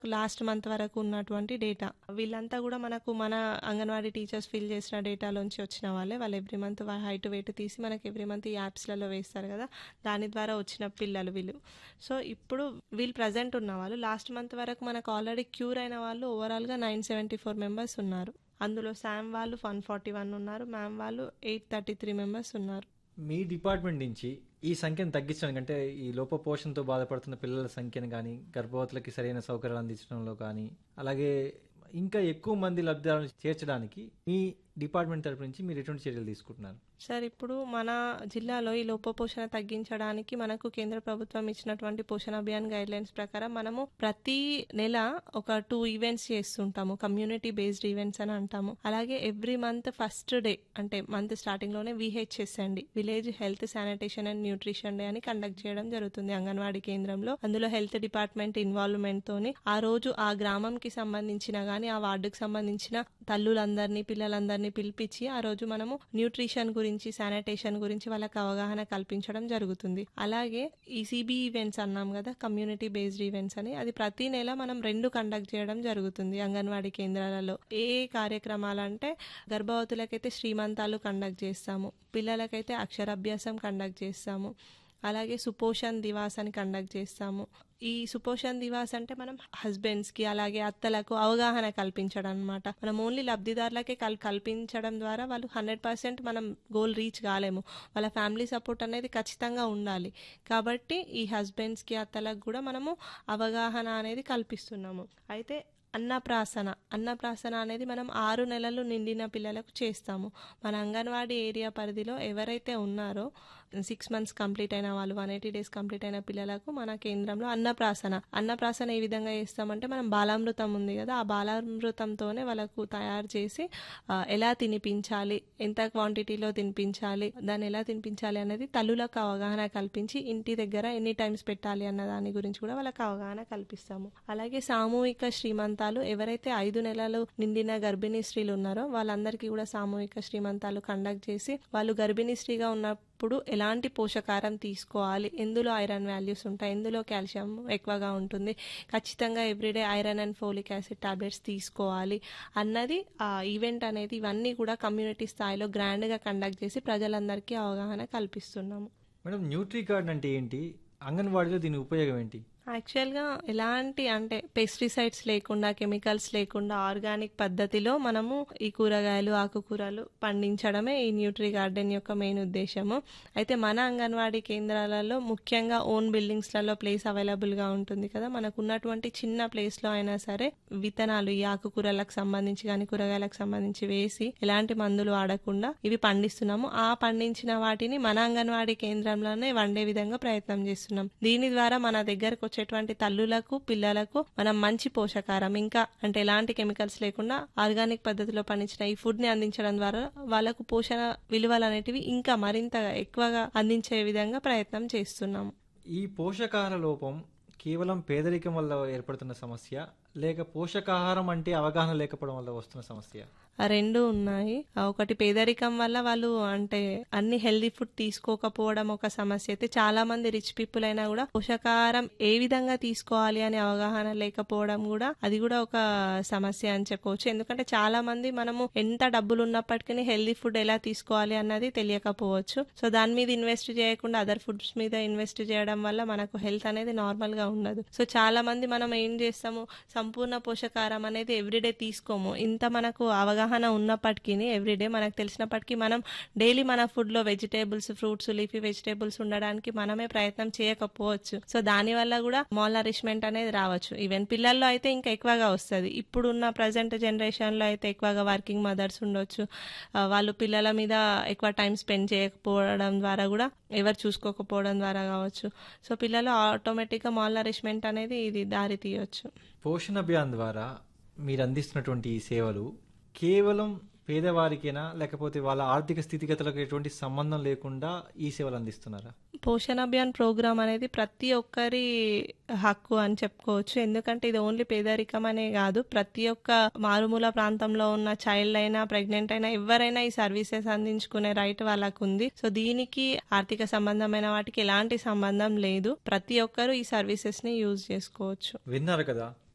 last month వరకు ఉన్నటువంటి data వీళ్ళంతా కూడా మనకు మన అంగన్వాడీ టీచర్స్ ఫిల్ చేసిన డేటాలోంచి వచ్చిన వాళ్ళే వాళ్ళు ఎవ్రీ మంత్ హైట్ వెయిట్ తీసి మనకి ఎవ్రీ మంత్ ఈ యాప్స్లలో వేస్తారు కదా దాని ద్వారా వచ్చిన పిల్లలు వీళ్ళు సో ఇప్పుడు వీళ్ళు ప్రజెంట్ ఉన్న వాళ్ళు లాస్ట్ మంత్ వరకు మనకు ఆల్రెడీ క్యూర్ అయిన వాళ్ళు ఓవరాల్గా నైన్ సెవెంటీ ఫోర్ మెంబర్స్ ఉన్నారు అందులో శామ్ వాళ్ళు వన్ ఫార్టీ వన్ ఉన్నారు మ్యామ్ వాళ్ళు ఎయిట్ థర్టీ త్రీ మెంబర్స్ ఉన్నారు మీ డిపార్ట్మెంట్ నుంచి ఈ సంఖ్యను తగ్గించడానికి అంటే ఈ లోపపోషణతో బాధపడుతున్న పిల్లల సంఖ్యను కానీ గర్భవతులకి సరైన సౌకర్యాలు అందించడంలో కానీ అలాగే ఇంకా ఎక్కువ మంది లబ్ధిదారులను చేర్చడానికి మీ డిపార్ట్మెంట్ తరపు నుంచి మీరు ఎటువంటి చర్యలు తీసుకుంటున్నారు సార్ ఇప్పుడు మన జిల్లాలో ఈ లోపపోషణ తగ్గించడానికి మనకు కేంద్ర ప్రభుత్వం ఇచ్చినటువంటి పోషణ అభియాన్ గైడ్ లైన్స్ ప్రకారం మనము ప్రతి నెల ఒక టూ ఈవెంట్స్ చేస్తుంటాము కమ్యూనిటీ బేస్డ్ ఈవెంట్స్ అని అంటాము అలాగే ఎవ్రీ మంత్ ఫస్ట్ డే అంటే మంత్ స్టార్టింగ్ లోనే విహెచ్ఎస్ అండి village health sanitation and nutrition day అని కండక్ట్ చేయడం జరుగుతుంది అంగన్వాడీ కేంద్రంలో అందులో హెల్త్ డిపార్ట్మెంట్ ఇన్వాల్వ్మెంట్ తోని ఆ రోజు ఆ గ్రామంకి సంబంధించిన గానీ ఆ వార్డుకి సంబంధించిన తల్లులందరినీ పిల్లలందరినీ పిలిపించి ఆ రోజు మనము న్యూట్రిషన్ గురించి శానిటేషన్ గురించి వాళ్ళకి అవగాహన కల్పించడం జరుగుతుంది అలాగే ఈ సిబి ఈవెంట్స్ అన్నాం కదా కమ్యూనిటీ బేస్డ్ ఈవెంట్స్ అని అది ప్రతి నెల మనం రెండు కండక్ట్ చేయడం జరుగుతుంది అంగన్వాడీ కేంద్రాలలో ఏ ఏ కార్యక్రమాలు అంటే గర్భవతులకైతే శ్రీమంతాలు కండక్ట్ చేస్తాము పిల్లలకైతే అక్షరాభ్యాసం కండక్ట్ చేస్తాము అలాగే సుపోషణ్ దివాస్ అని కండక్ట్ చేస్తాము ఈ సుపోషణ్ దివాస్ అంటే మనం హస్బెండ్స్ కి అలాగే అత్తలకు అవగాహన కల్పించడం అనమాట మనం ఓన్లీ లబ్ధిదారులకే కల్ కల్పించడం ద్వారా వాళ్ళు హండ్రెడ్ పర్సెంట్ మనం గోల్ రీచ్ కాలేము వాళ్ళ ఫ్యామిలీ సపోర్ట్ అనేది ఖచ్చితంగా ఉండాలి కాబట్టి ఈ హస్బెండ్స్ కి అత్తలకు కూడా మనము అవగాహన అనేది కల్పిస్తున్నాము అయితే అన్నప్రాసన అన్నప్రాసన అనేది మనం ఆరు నెలలు నిండిన పిల్లలకు చేస్తాము మన అంగన్వాడీ ఏరియా పరిధిలో ఎవరైతే ఉన్నారో సిక్స్ మంత్స్ కంప్లీట్ అయిన వాళ్ళు వన్ ఎయిటీ డేస్ కంప్లీట్ అయిన పిల్లలకు మన కేంద్రంలో అన్నప్రాసన అన్నప్రాసన ఏ విధంగా చేస్తామంటే మనం బాలామృతం ఉంది కదా ఆ బాలామృతంతోనే వాళ్ళకు తయారు చేసి ఆ, ఎలా తినిపించాలి ఎంత క్వాంటిటీలో తినిపించాలి దాన్ని ఎలా తినిపించాలి అనేది తల్లులకు అవగాహన కల్పించి ఇంటి దగ్గర ఎన్ని టైమ్స్ పెట్టాలి అన్న దాని గురించి కూడా వాళ్ళకి అవగాహన కల్పిస్తాము అలాగే సామూహిక శ్రీమంతాలు ఎవరైతే ఐదు నెలలు నిండిన గర్భిణీ స్త్రీలు ఉన్నారో వాళ్ళందరికీ కూడా సామూహిక శ్రీమంతాలు కండక్ట్ చేసి వాళ్ళు గర్భిణీ స్త్రీగా ఉన్నప్పుడు ఎలాంటి పోషకారం తీసుకోవాలి ఎందులో ఐరన్ వాల్యూస్ ఉంటాయి ఎందులో కాల్షియం ఎక్కువగా ఉంటుంది ఖచ్చితంగా everyday iron and folic acid tablets తీసుకోవాలి అన్నది ఆ ఈవెంట్ అనేది ఇవన్నీ కూడా కమ్యూనిటీ స్థాయిలో గ్రాండ్గా కండక్ట్ చేసి ప్రజలందరికీ అవగాహన కల్పిస్తున్నాము మేడం న్యూట్రీ కార్డ్ అంటే ఏంటి అంగన్వాడీలో దీని ఉపయోగం ఏంటి యాక్చువల్గా ఎలాంటి అంటే పెస్టిసైడ్స్ లేకుండా కెమికల్స్ లేకుండా ఆర్గానిక్ పద్ధతిలో మనము ఈ కూరగాయలు ఆకుకూరలు పండించడమే ఈ న్యూట్రీ గార్డెన్ యొక్క మెయిన్ ఉద్దేశము అయితే మన అంగన్వాడీ కేంద్రాలలో ముఖ్యంగా ఓన్ బిల్డింగ్స్లలో ప్లేస్ అవైలబుల్గా ఉంటుంది కదా మనకు ఉన్నటువంటి చిన్న ప్లేస్లో అయినా సరే విత్తనాలు ఈ ఆకుకూరలకు సంబంధించి కానీ కూరగాయలకు సంబంధించి వేసి ఎలాంటి మందులు వాడకుండా ఇవి పండిస్తున్నాము ఆ పండించిన వాటిని మన అంగన్వాడీ కేంద్రంలోనే వండే విధంగా ప్రయత్నం చేస్తున్నాం దీని ద్వారా మన దగ్గరకు వచ్చేటువంటి తల్లులకు పిల్లలకు మనం మంచి పోషకారం ఇంకా అంటే ఎలాంటి కెమికల్స్ లేకుండా ఆర్గానిక్ పద్ధతిలో పండించిన ఈ ఫుడ్ ని అందించడం ద్వారా వాళ్ళకు పోషణ విలువలు అనేటివి ఇంకా మరింత ఎక్కువగా అందించే విధంగా ప్రయత్నం చేస్తున్నాము ఈ పోషకాహార లోపం కేవలం పేదరికం వల్ల ఏర్పడుతున్న సమస్య లేక పోషకాహారం అంటే అవగాహన లేకపోవడం వల్ల వస్తున్న సమస్య ఆ రెండు ఉన్నాయి ఆ ఒకటి పేదరికం వల్ల వాళ్ళు అంటే అన్ని హెల్దీ ఫుడ్ తీసుకోకపోవడం ఒక సమస్య అయితే చాలా మంది రిచ్ పీపుల్ అయినా కూడా పోషకాహారం ఏ విధంగా తీసుకోవాలి అనే అవగాహన లేకపోవడం కూడా అది కూడా ఒక సమస్య అని చెప్పవచ్చు ఎందుకంటే చాలా మంది మనము ఎంత డబ్బులు ఉన్నప్పటికీ హెల్దీ ఫుడ్ ఎలా తీసుకోవాలి అన్నది తెలియకపోవచ్చు సో దాని మీద ఇన్వెస్ట్ చేయకుండా అదర్ ఫుడ్స్ మీద ఇన్వెస్ట్ చేయడం వల్ల మనకు హెల్త్ అనేది నార్మల్ గా ఉండదు సో చాలా మంది మనం ఏం చేస్తాము సంపూర్ణ పోషకాహారం అనేది ఎవ్రీడే తీసుకోము ఇంత మనకు అవగాహన ఉన్నప్పటికీ ఎవ్రీడే మనకు తెలిసినప్పటికీ మనం డైలీ మన ఫుడ్ లో వెజిటేబుల్స్ ఫ్రూట్స్ లీఫీ వెజిటేబుల్స్ ఉండడానికి మనమే ప్రయత్నం చేయకపోవచ్చు సో దాని వల్ల కూడా మాల్ నరిష్మెంట్ అనేది రావచ్చు ఈవెన్ పిల్లల్లో అయితే ఇంకా ఎక్కువగా వస్తుంది ఇప్పుడున్న ప్రజెంట్ జనరేషన్ లో అయితే ఎక్కువగా వర్కింగ్ మదర్స్ ఉండొచ్చు ఆ, వాళ్ళు పిల్లల మీద ఎక్కువ టైం స్పెండ్ చేయకపోవడం ద్వారా కూడా ఎవరు చూసుకోకపోవడం ద్వారా కావచ్చు సో పిల్లలు ఆటోమేటిక్ గా మాల్ నరిష్మెంట్ అనేది ఇది దారి తీయొచ్చు పోషణ అభియాన్ ద్వారా మీరు అందిస్తున్నటువంటి ఈ సేవలు కేవలం పేదవారికేనా లేకపోతే వాళ్ళ ఆర్థిక స్థితిగతులకు ఎటువంటి సంబంధం లేకుండా ఈ సేవలు అందిస్తున్నారా పోషణ అభియాన్ ప్రోగ్రామ్ అనేది ప్రతి ఒక్కరి హక్కు అని చెప్పుకోవచ్చు ఎందుకంటే ఇది ఓన్లీ పేదరికం అనే కాదు ప్రతి ఒక్క మారుమూల ప్రాంతంలో ఉన్న చైల్డ్ అయినా ప్రెగ్నెంట్ అయినా ఎవరైనా ఈ సర్వీసెస్ అందించుకునే రైట్ వాళ్ళకు ఉంది సో దీనికి ఆర్థిక సంబంధమైన వాటికి ఎలాంటి సంబంధం లేదు ప్రతి ఒక్కరూ ఈ సర్వీసెస్ ని యూజ్ చేసుకోవచ్చు విన్నారు కదా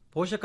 పోషక